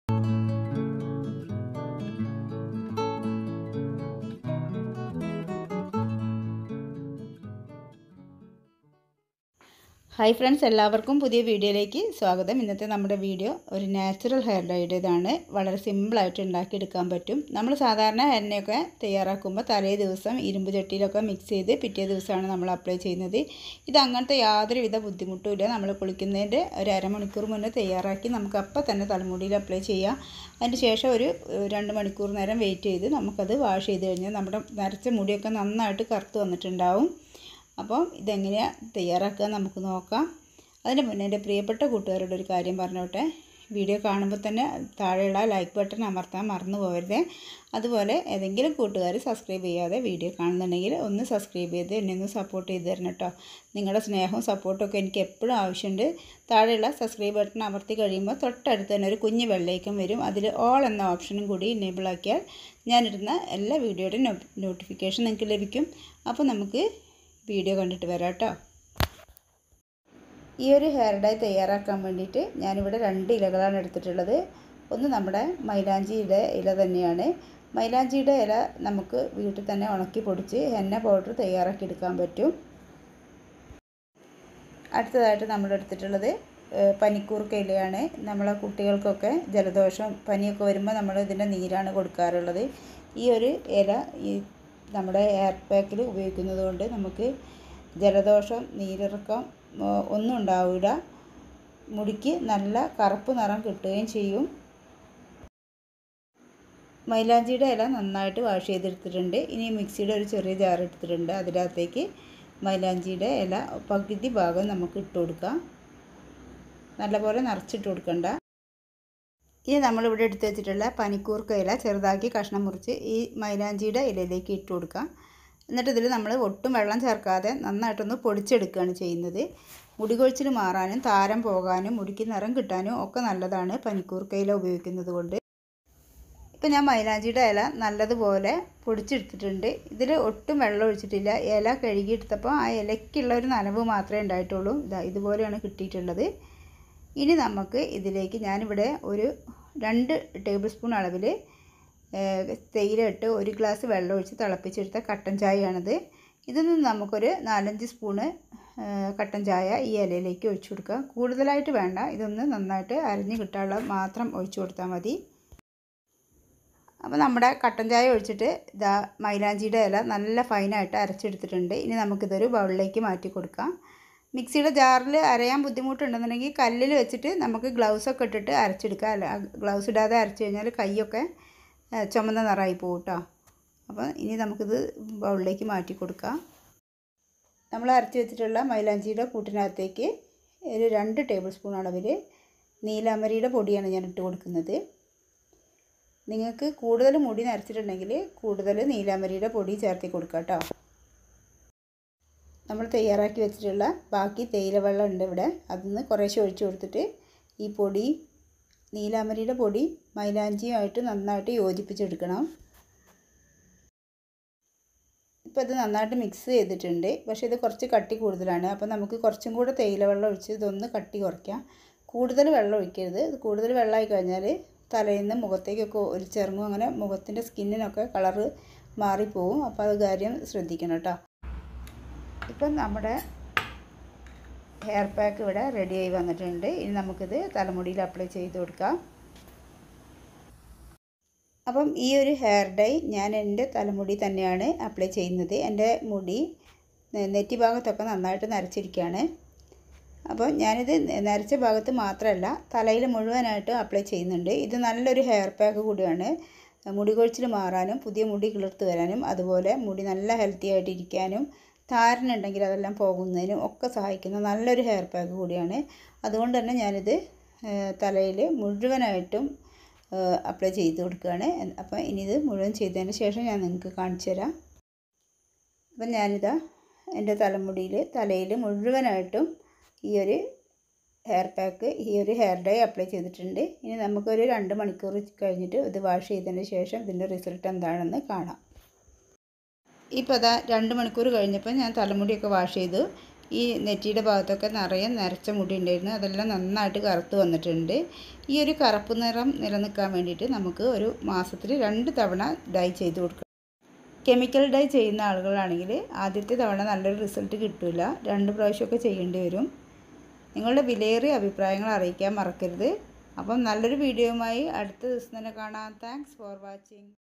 hi friends എല്ലാവർക്കും പുതിയ വീഡിയോയിലേക്ക് സ്വാഗതം ഇന്നത്തെ നമ്മുടെ വീഡിയോ ഒരു നാച്ചുറൽ ഹെയർ ഡൈയുടേതാണ് വളരെ സിമ്പിളായിട്ട് ഉണ്ടാക്കിയെടുക്കാൻ പറ്റും നമ്മൾ സാധാരണ എണ്ണയൊക്കെ തയ്യാറാക്കുമ്പോൾ തലേ ദിവസം ഇരുമ്പ് ചട്ടിയിലൊക്കെ മിക്സ് ചെയ്ത് പിറ്റേ ദിവസമാണ് നമ്മൾ അപ്ലൈ ചെയ്യുന്നത് ഇത് അങ്ങനത്തെ യാതൊരുവിധ ബുദ്ധിമുട്ടും ഇല്ല നമ്മൾ കുളിക്കുന്നതിൻ്റെ ഒരു അരമണിക്കൂർ മുന്നേ തയ്യാറാക്കി നമുക്ക് അപ്പം തന്നെ തലമുടിയിൽ അപ്ലൈ ചെയ്യാം അതിന് ശേഷം ഒരു ഏഹ്, രണ്ട് മണിക്കൂർ നേരം വെയിറ്റ് ചെയ്ത് നമുക്കത് വാഷ് ചെയ്ത് കഴിഞ്ഞാൽ നമ്മുടെ നരച്ച മുടിയൊക്കെ നന്നായിട്ട് കറുത്ത് വന്നിട്ടുണ്ടാവും അപ്പം ഇതെങ്ങനെയാണ് തയ്യാറാക്കുക നമുക്ക് നോക്കാം അതിന് മുന്നേ എൻ്റെ പ്രിയപ്പെട്ട കൂട്ടുകാരോട് ഒരു കാര്യം പറഞ്ഞോട്ടെ വീഡിയോ കാണുമ്പോൾ തന്നെ താഴെയുള്ള ലൈക്ക് ബട്ടൺ അമർത്താൻ മറന്നു പോകരുത് അതുപോലെ ഏതെങ്കിലും കൂട്ടുകാർ സബ്സ്ക്രൈബ് ചെയ്യാതെ വീഡിയോ കാണുന്നുണ്ടെങ്കിൽ ഒന്ന് സബ്സ്ക്രൈബ് ചെയ്ത് എന്നെ ഒന്ന് സപ്പോർട്ട് ചെയ്ത് തരണം കേട്ടോ നിങ്ങളുടെ സ്നേഹവും സപ്പോർട്ടും ഒക്കെ എനിക്ക് എപ്പോഴും ആവശ്യമുണ്ട് താഴെയുള്ള സബ്സ്ക്രൈബ് ബട്ടൺ അമർത്തി കഴിയുമ്പോൾ തൊട്ടടുത്ത് തന്നെ ഒരു കുഞ്ഞ് വെള്ളേക്കം വരും അതിൽ ഓൾ എന്ന ഓപ്ഷനും കൂടി എനേബിൾ ആക്കിയാൽ ഞാനിടുന്ന എല്ലാ വീഡിയോയുടെയും നോട്ടിഫിക്കേഷൻ നിങ്ങൾക്ക് ലഭിക്കും അപ്പോൾ നമുക്ക് വീഡിയോ കണ്ടിട്ട് വരാം കേട്ടോ ഈ ഒരു ഹെയർ ഡൈ തയ്യാറാക്കാൻ വേണ്ടിയിട്ട് ഞാനിവിടെ രണ്ട് ഇലകളാണ് എടുത്തിട്ടുള്ളത് ഒന്ന് നമ്മുടെ മൈലാഞ്ചിയുടെ ഇല തന്നെയാണ് മൈലാഞ്ചിയുടെ ഇല നമുക്ക് വീട്ടിൽ തന്നെ ഉണക്കി പൊടിച്ച് ഹെന്ന പൗഡർ തയ്യാറാക്കി എടുക്കാൻ പറ്റും അടുത്തതായിട്ട് നമ്മൾ എടുത്തിട്ടുള്ളത് ഏഹ്, പനിക്കൂർക്ക ഇലയാണ് നമ്മളെ കുട്ടികൾക്കൊക്കെ ജലദോഷം പനിയൊക്കെ വരുമ്പോൾ നമ്മൾ ഇതിൻ്റെ നീരാണ് കൊടുക്കാറുള്ളത് ഈ ഒരു ഇല ഈ നമ്മുടെ എയർ പാക്കിൽ ഉപയോഗിക്കുന്നത് കൊണ്ട് നമുക്ക് ജലദോഷം നീരിറക്കം ആ, ഒന്നും ഉണ്ടാവില്ല മുടിക്ക് നല്ല കറുപ്പ് നിറം കിട്ടുകയും ചെയ്യും മൈലാഞ്ചിയുടെ ഇല നന്നായിട്ട് വാഷ് ചെയ്തെടുത്തിട്ടുണ്ട് ഇനി മിക്സിയുടെ ഒരു ചെറിയ ജാർ എടുത്തിട്ടുണ്ട് അതിനകത്തേക്ക് മൈലാഞ്ചിയുടെ ഇല പകുതി ഭാഗം നമുക്ക് ഇട്ട് കൊടുക്കാം നല്ലപോലെ നിറച്ചിട്ട് കൊടുക്കണ്ട ഇനി നമ്മളിവിടെ എടുത്ത് വെച്ചിട്ടുള്ള പനിക്കൂർക്ക ഇല ചെറുതാക്കി കഷ്ണം മുറിച്ച് ഈ മൈലാഞ്ചിയുടെ ഇലയിലേക്ക് ഇട്ട് കൊടുക്കാം എന്നിട്ട് ഇതിൽ നമ്മൾ ഒട്ടും വെള്ളം ചേർക്കാതെ നന്നായിട്ടൊന്ന് പൊടിച്ചെടുക്കുകയാണ് ചെയ്യുന്നത് മുടി കൊഴിച്ചിൽ മാറാനും താരം പോകാനും മുടിക്ക് നിറം കിട്ടാനും ഒക്കെ നല്ലതാണ് പനിക്കൂർക്ക ഇല ഉപയോഗിക്കുന്നത് കൊണ്ട് ഇപ്പം ഞാൻ മൈലാഞ്ചിയുടെ ഇല നല്ലതുപോലെ പൊടിച്ചെടുത്തിട്ടുണ്ട് ഇതിൽ ഒട്ടും വെള്ളം ഒഴിച്ചിട്ടില്ല ഇല കഴുകിയെടുത്തപ്പോൾ ആ ഇലയ്ക്കുള്ള ഒരു നനവ് മാത്രമേ ഉണ്ടായിട്ടുള്ളൂ ഇതാ ഇതുപോലെയാണ് കിട്ടിയിട്ടുള്ളത് ഇനി നമുക്ക് ഇതിലേക്ക് ഞാനിവിടെ ഒരു രണ്ട് ടേബിൾ സ്പൂൺ അളവിൽ തേയില ഇട്ട് ഒരു ഗ്ലാസ് വെള്ളം ഒഴിച്ച് തിളപ്പിച്ചെടുത്ത കട്ടൻ ചായയാണിത് ഇതിൽ നിന്ന് നമുക്കൊരു നാലഞ്ച് സ്പൂണ് ഏഹ്, കട്ടൻ ചായ ഈ ഇലയിലേക്ക് ഒഴിച്ചു കൊടുക്കുക കൂടുതലായിട്ട് വേണ്ട ഇതൊന്ന് നന്നായിട്ട് അരിഞ്ഞ് കിട്ടാനുള്ള മാത്രം ഒഴിച്ചു കൊടുത്താൽ മതി അപ്പോൾ നമ്മുടെ കട്ടൻ ചായ ഒഴിച്ചിട്ട് ഇതാ മൈലാഞ്ചിയുടെ ഇല നല്ല ഫൈനായിട്ട് അരച്ചെടുത്തിട്ടുണ്ട് ഇനി നമുക്കിതൊരു ബൗളിലേക്ക് മാറ്റി കൊടുക്കാം മിക്സിയുടെ ജാറിൽ അരയാൻ ബുദ്ധിമുട്ടുണ്ടെന്നുണ്ടെങ്കിൽ കല്ലിൽ വെച്ചിട്ട് നമുക്ക് ഗ്ലൗസൊക്കെ ഇട്ടിട്ട് അരച്ചെടുക്കാം അല്ല ഗ്ലൗസ് ഇടാതെ അരച്ച് കഴിഞ്ഞാൽ കൈയൊക്കെ ഏ, ചുമന്ന നിറമായി പോകും കേട്ടോ അപ്പോൾ ഇനി നമുക്കിത് ബൗളിലേക്ക് മാറ്റി കൊടുക്കാം നമ്മൾ അരച്ച് വെച്ചിട്ടുള്ള മൈലാഞ്ചിയുടെ കൂട്ടിനകത്തേക്ക് ഒരു രണ്ട് ടേബിൾ സ്പൂൺ അളവിൽ നീലാമരിയുടെ പൊടിയാണ് ഞാൻ ഇട്ട് കൊടുക്കുന്നത് നിങ്ങൾക്ക് കൂടുതൽ മുടി നരച്ചിട്ടുണ്ടെങ്കിൽ കൂടുതൽ നീലാമരിയുടെ പൊടി ചേർത്തി കൊടുക്കുക കേട്ടോ നമ്മൾ തയ്യാറാക്കി വെച്ചിട്ടുള്ള ബാക്കി തേയില വെള്ളം ഉണ്ട് ഇവിടെ അതിന്ന് കുറേശ്ശെ ഒഴിച്ചു കൊടുത്തിട്ട് ഈ പൊടി നീലാമരിയുടെ പൊടി മൈലാഞ്ചിയുമായിട്ട് നന്നായിട്ട് യോജിപ്പിച്ചെടുക്കണം ഇപ്പോൾ ഇത് നന്നായിട്ട് മിക്സ് ചെയ്തിട്ടുണ്ട് പക്ഷേ ഇത് കുറച്ച് കട്ടി കൂടുതലാണ് അപ്പോൾ നമുക്ക് കുറച്ചും കൂടെ തേയില വെള്ളം ഒഴിച്ച് ഇതൊന്ന് കട്ടി കുറയ്ക്കാം കൂടുതൽ വെള്ളം ഒഴിക്കരുത് ഇത് കൂടുതൽ വെള്ളമായി കഴിഞ്ഞാൽ തലയിൽ നിന്ന് മുഖത്തേക്കൊക്കെ ഒലിച്ചിറങ്ങും അങ്ങനെ മുഖത്തിൻ്റെ സ്കിന്നിനൊക്കെ കളറ് മാറിപ്പോവും അപ്പോൾ അത് കാര്യം ശ്രദ്ധിക്കണം കേട്ടോ ഇപ്പം നമ്മുടെ ഹെയർ പാക്ക് ഇവിടെ റെഡിയായി വന്നിട്ടുണ്ട് ഇനി നമുക്കിത് തലമുടിയിൽ അപ്ലൈ ചെയ്ത് കൊടുക്കാം അപ്പം ഈ ഒരു ഹെയർ ഡൈ ഞാൻ എൻ്റെ തലമുടി തന്നെയാണ് അപ്ലൈ ചെയ്യുന്നത് എൻ്റെ മുടി നെ- നെറ്റി ഭാഗത്തൊക്കെ നന്നായിട്ട് നരച്ചിരിക്കുകയാണ് അപ്പോൾ ഞാനിത് നരച്ച ഭാഗത്ത് മാത്രമല്ല തലയിൽ മുഴുവനായിട്ട് അപ്ലൈ ചെയ്യുന്നുണ്ട് ഇത് നല്ലൊരു ഹെയർ പാക്ക് കൂടിയാണ് മുടി കൊഴിച്ചിൽ മാറാനും പുതിയ മുടി കിളിർത്ത് വരാനും അതുപോലെ മുടി നല്ല ഹെൽത്തി ആയിട്ട് ഇരിക്കാനും താരനുണ്ടെങ്കിൽ അതെല്ലാം പോകുന്നതിനും ഒക്കെ സഹായിക്കുന്ന നല്ലൊരു ഹെയർ പാക്ക് കൂടിയാണ് അതുകൊണ്ട് തന്നെ ഞാനിത് തലയിൽ മുഴുവനായിട്ടും അപ്ലൈ ചെയ്ത് കൊടുക്കുകയാണ് അപ്പോൾ ഇനി ഇത് മുഴുവൻ ചെയ്തതിന് ശേഷം ഞാൻ നിങ്ങൾക്ക് കാണിച്ചു തരാം അപ്പം ഞാനിതാ എൻ്റെ തലമുടിയിൽ തലയിൽ മുഴുവനായിട്ടും ഈ ഒരു ഹെയർ പാക്ക് ഈ ഒരു ഹെയർ ഡൈ അപ്ലൈ ചെയ്തിട്ടുണ്ട് ഇനി നമുക്കൊരു രണ്ട് മണിക്കൂർ കഴിഞ്ഞിട്ട് ഇത് വാഷ് ചെയ്തതിന് ശേഷം ഇതിൻ്റെ റിസൾട്ട് എന്താണെന്ന് കാണാം ഇപ്പോൾ അതാ രണ്ട് മണിക്കൂർ കഴിഞ്ഞപ്പോൾ ഞാൻ തലമുടിയൊക്കെ വാഷ് ചെയ്തു ഈ നെറ്റിയുടെ ഭാഗത്തൊക്കെ നിറയെ നരച്ച മുടി ഉണ്ടായിരുന്നു അതെല്ലാം നന്നായിട്ട് കറുത്ത് വന്നിട്ടുണ്ട് ഈ ഒരു കറുപ്പ് നിറം നിലനിൽക്കാൻ വേണ്ടിയിട്ട് നമുക്ക് ഒരു മാസത്തിൽ രണ്ട് തവണ ഡൈ ചെയ്ത് കൊടുക്കണം കെമിക്കൽ ഡൈ ചെയ്യുന്ന ആളുകളാണെങ്കിൽ ആദ്യത്തെ തവണ നല്ലൊരു റിസൾട്ട് കിട്ടില്ല രണ്ട് പ്രാവശ്യമൊക്കെ ചെയ്യേണ്ടി വരും നിങ്ങളുടെ വിലയേറിയ അഭിപ്രായങ്ങൾ അറിയിക്കാൻ മറക്കരുത് അപ്പം നല്ലൊരു വീഡിയോയുമായി അടുത്ത ദിവസം തന്നെ കാണാം താങ്ക്സ് ഫോർ വാച്ചിങ്